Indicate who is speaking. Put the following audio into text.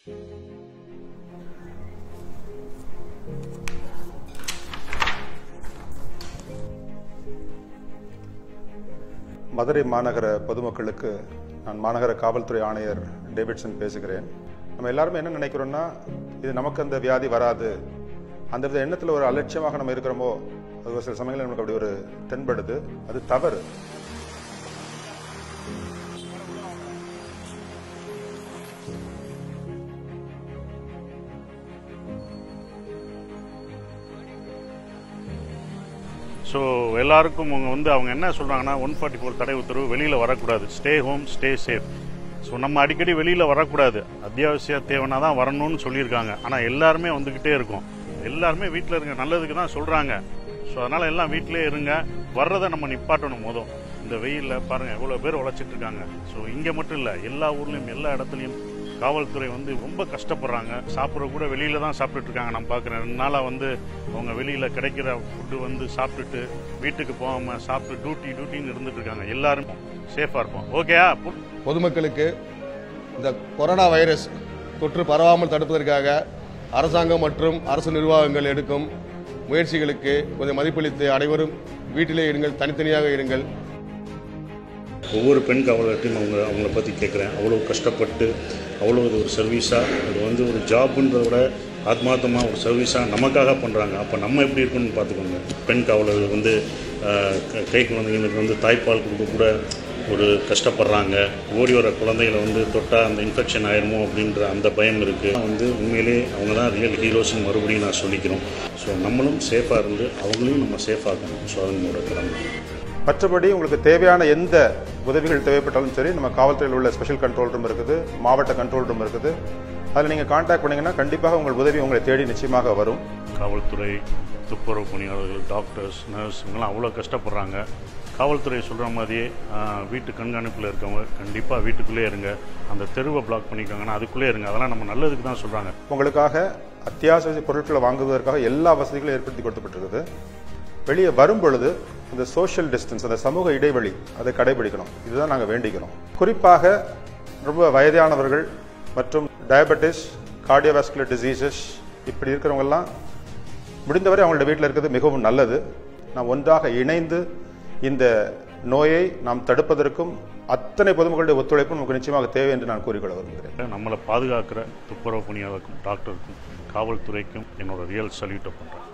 Speaker 1: மதுரை மாநகர பொதுமக்களுக்கு நான் மாநகர காவல்துறை ஆணையர் டேவிட்சன் பேசுகிறேன் நம்ம எல்லாருமே என்ன நினைக்கிறோம்னா இது நமக்கு அந்த வியாதி வராது அந்த வித எண்ணத்தில் ஒரு அலட்சியமாக நம்ம இருக்கிறோமோ அது ஒரு சில சமயங்களில் நமக்கு அப்படி ஒரு தென்படுது அது தவறு
Speaker 2: ஸோ எல்லாருக்கும் அவங்க வந்து அவங்க என்ன சொல்கிறாங்கன்னா ஒன் ஃபார்ட்டி ஃபோர் தடை உத்தரவு வெளியில் வரக்கூடாது stay home stay safe so நம்ம அடிக்கடி வெளியில் வரக்கூடாது அத்தியாவசிய தேவைனா தான் வரணும்னு சொல்லியிருக்காங்க ஆனால் எல்லாருமே வந்துக்கிட்டே இருக்கும் எல்லாருமே வீட்டில் இருங்க நல்லதுக்கு தான் சொல்கிறாங்க ஸோ அதனால் எல்லாம் வீட்டிலே இருங்க வர்றதை நம்ம நிப்பாட்டணும் மொதல் இந்த வெயிலில் பாருங்கள் எவ்வளோ பேர் உழைச்சிட்டு இருக்காங்க ஸோ இங்கே மட்டும் இல்லை எல்லா ஊர்லேயும் எல்லா இடத்துலையும் காவல்துறை வந்து ரொம்ப கஷ்டப்படுறாங்க சாப்பிட்ற கூட வெளியில தான் சாப்பிட்டுட்டு இருக்காங்க நான் பார்க்குறேன் ரெண்டு நாளாக வந்து அவங்க வெளியில கிடைக்கிற ஃபுட்டு வந்து சாப்பிட்டுட்டு வீட்டுக்கு போகாம சாப்பிட்டு டியூட்டி டியூட்டின்னு இருந்துட்டு இருக்காங்க எல்லாரும் சேஃபாக இருப்போம் ஓகேயா
Speaker 3: பொதுமக்களுக்கு இந்த கொரோனா வைரஸ் தொற்று பரவாமல் தடுப்பதற்காக அரசாங்கம் மற்றும் அரசு நிர்வாகங்கள் எடுக்கும் முயற்சிகளுக்கு கொஞ்சம் மதிப்பளித்து அனைவரும் வீட்டிலே இருங்கள் தனித்தனியாக இருங்கள்
Speaker 2: ஒவ்வொரு பெண் காவலர்கிட்டையும் அவங்க அவங்கள பற்றி கேட்குறேன் அவ்வளோ கஷ்டப்பட்டு அவ்வளோ இது ஒரு சர்வீஸாக இது வந்து ஒரு ஜாப்ன்றத விட ஆத்மார்த்தமாக ஒரு சர்வீஸாக நமக்காக பண்ணுறாங்க அப்போ நம்ம எப்படி இருக்குன்னு பார்த்துக்கோங்க பெண் காவலர்கள் வந்து ஆஹ், க- கை குழந்தைங்களுக்கு வந்து தாய்ப்பால் கொடுக்க கூட ஒரு கஷ்டப்படுறாங்க ஓடி வர குழந்தைகளை வந்து தொட்டால் அந்த இன்ஃபெக்ஷன் ஆயிருமோ அப்படின்ற அந்த பயம் இருக்குது வந்து உண்மையிலே அவங்க தான் ரியல் ஹீரோஸ்னு மறுபடியும் நான் சொல்லிக்கிறோம் ஸோ நம்மளும் சேஃபாக இருந்து அவங்களையும் நம்ம சேஃபாக்கணும் ஸோ அது நம்மளோட கடமை
Speaker 1: மற்றபடி உங்களுக்கு தேவையான எந்த உதவிகள் தேவைப்பட்டாலும் சரி நம்ம காவல்துறையில் உள்ள ஸ்பெஷல் கண்ட்ரோல் ரூம் இருக்குது மாவட்ட கண்ட்ரோல் ரூம் இருக்குது அதில் நீங்கள் காண்டாக்ட் பண்ணீங்கன்னா கண்டிப்பாக உங்கள் உதவி உங்களை தேடி நிச்சயமாக வரும்
Speaker 2: காவல்துறை துப்புரவு பணியாளர்கள் டாக்டர்ஸ் நர்ஸ் இவங்கெல்லாம் அவ்வளோ கஷ்டப்படுறாங்க காவல்துறை சொல்கிற மாதிரியே ஆஹ், வீட்டு கண்காணிப்பில் இருக்கவங்க கண்டிப்பாக வீட்டுக்குள்ளே இருங்க அந்த தெருவை பிளாக் பண்ணிக்கோங்கன்னா அதுக்குள்ளே இருங்க அதெல்லாம் நம்ம நல்லதுக்கு தான் சொல்கிறாங்க
Speaker 1: உங்களுக்காக அத்தியாவசிய பொருட்களை வாங்குவதற்காக எல்லா வசதிகளும் ஏற்படுத்தி கொடுக்கப்பட்டிருக்குது வெளியே வரும் பொழுது அந்த சோஷியல் டிஸ்டன்ஸ் அந்த சமூக இடைவெளி அதை கடைபிடிக்கணும் இதுதான் நாங்கள் வேண்டிக்கிறோம் குறிப்பாக ரொம்ப வயதானவர்கள் மற்றும் டயபெட்டிஸ் கார்டியோவாஸ்குலர் டிசீசஸ் இப்படி இருக்கிறவங்கெல்லாம் முடிந்தவரை அவங்களோட வீட்டில் இருக்கிறது மிகவும் நல்லது நாம் ஒன்றாக இணைந்து இந்த நோயை நாம் தடுப்பதற்கும் அத்தனை பொதுமக்களுடைய ஒத்துழைப்பும் நமக்கு நிச்சயமாக தேவை என்று நான் கூறிக்கொள்ள விரும்புகிறேன்
Speaker 2: நம்மளை பாதுகாக்கிற துப்புரவு பணியாளருக்கும் டாக்டருக்கும் காவல்துறைக்கும் என்னோட ரியல் சல்யூட்டை பண்ணுறேன்